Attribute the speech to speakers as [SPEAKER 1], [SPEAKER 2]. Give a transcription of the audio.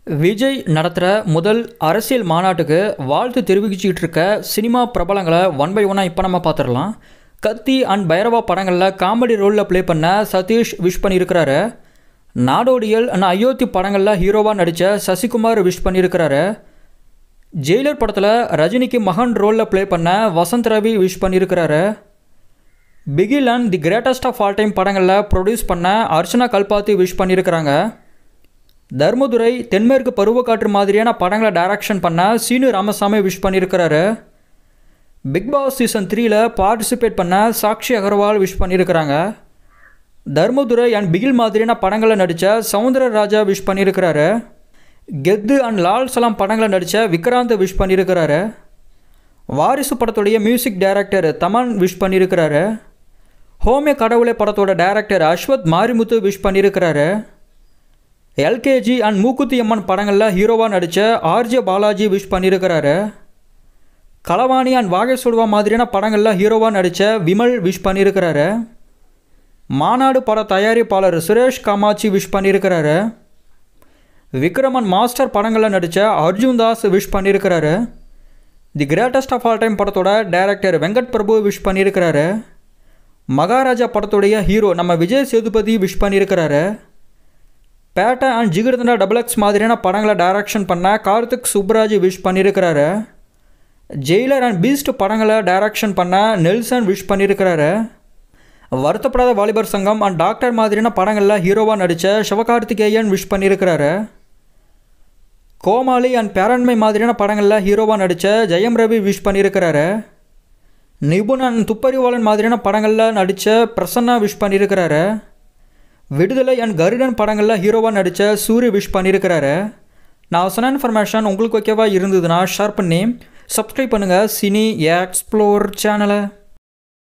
[SPEAKER 1] விஜய் நடத்துகிற முதல் அரசியல் மாநாட்டுக்கு வாழ்த்து தெரிவிச்சுக்கிட்டு இருக்க சினிமா பிரபலங்களை ஒன் பை ஒன்னாக இப்போ நம்ம பார்த்துடலாம் கத்தி அண்ட் பைரவா படங்களில் காமெடி ரோலில் ப்ளே பண்ண சதீஷ் விஷ் பண்ணியிருக்கிறாரு நாடோடியல் அண்ட் அயோத்தி படங்களில் ஹீரோவாக நடித்த சசிகுமார் விஷ் பண்ணியிருக்கிறாரு ஜெயிலர் படத்தில் ரஜினிக்கு மகன் ரோலில் ப்ளே பண்ண வசந்த் ரவி விஷ் பண்ணியிருக்கிறாரு Bigil and the greatest of all time படங்களில் ப்ரொடியூஸ் பண்ண அர்ச்சனா கல்பாத்தி விஷ் பண்ணியிருக்கிறாங்க தர்மதுரை தென்மேற்கு பருவக்காற்று மாதிரியான படங்களை டைரக்ஷன் பண்ண சீனு ராமசாமி விஷ் பண்ணியிருக்கிறாரு பிக் பாஸ் சீசன் த்ரீல பார்ட்டிசிபேட் பண்ண சாக்ஷி அகர்வால் விஷ் பண்ணியிருக்கிறாங்க தர்மதுரை அண்ட் பிகில் மாதிரியான படங்களில் நடித்த சவுந்தர ராஜா விஷ் பண்ணியிருக்கிறாரு கெத்து அண்ட் லால் சலாம் படங்களில் நடித்த விக்ராந்த் விஷ் பண்ணியிருக்கிறாரு வாரிசு படத்துடைய மியூசிக் டைரக்டர் தமன் விஷ் பண்ணியிருக்கிறாரு ஹோமே கடவுளே படத்தோட டைரக்டர் அஸ்வத் மாரிமுத்து விஷ் பண்ணியிருக்கிறாரு எல்கேஜி அண்ட் மூக்குத்தி அம்மன் படங்களில் ஹீரோவாக நடித்த ஆர்ஜே பாலாஜி விஷ் பண்ணியிருக்கிறாரு களவாணி அண்ட் வாகை சுடுவா மாதிரியான படங்களில் ஹீரோவாக நடித்த விமல் விஷ் பண்ணியிருக்கிறாரு மாநாடு பட தயாரிப்பாளர் சுரேஷ் காமாட்சி விஷ் பண்ணியிருக்கிறாரு விக்ரமன் மாஸ்டர் படங்களில் நடித்த அர்ஜுன் தாஸ் விஷ் பண்ணியிருக்கிறாரு the greatest of all time படத்தோட டைரக்டர் வெங்கட் பிரபு விஷ் பண்ணியிருக்கிறாரு மகாராஜா படத்துடைய ஹீரோ நம்ம விஜய் சேதுபதி விஷ் பண்ணியிருக்கிறாரு Petta and Jigarthanda double X மாதிரியான படங்களை டைரக்ஷன் பண்ண கார்த்திக் சுப்ராஜ் விஷ் பண்ணியிருக்கிறாரு ஜெயிலர் அண்ட் பீஸ்ட் படங்களை டைரக்ஷன் பண்ண நெல்சன் விஷ் பண்ணியிருக்கிறாரு வருத்தப்படாத வாலிபர் சங்கம் அண்ட் டாக்டர் மாதிரியான படங்களில் ஹீரோவாக நடித்த சிவகார்த்திகேயன் விஷ் பண்ணியிருக்கிறாரு கோமாளி அண்ட் பேரண்மை மாதிரியான படங்களில் ஹீரோவாக நடித்த ஜெயம் ரவி விஷ் பண்ணியிருக்கிறாரு நிபுணன் துப்பறிவாளன் மாதிரியான படங்களில் நடித்த பிரசன்னா விஷ் பண்ணியிருக்கிறாரு விடுதலை அண்ட் கருடன் படங்களில் ஹீரோவாக நடித்த சூரிய விஷ் பண்ணியிருக்கிறாரு நான் சொன்ன இன்ஃபர்மேஷன் உங்களுக்கு ஓகேவா இருந்ததுன்னா ஷேர் பண்ணி சப்ஸ்கிரைப் பண்ணுங்கள் சினி எக்ஸ்ப்ளோர் சேனலை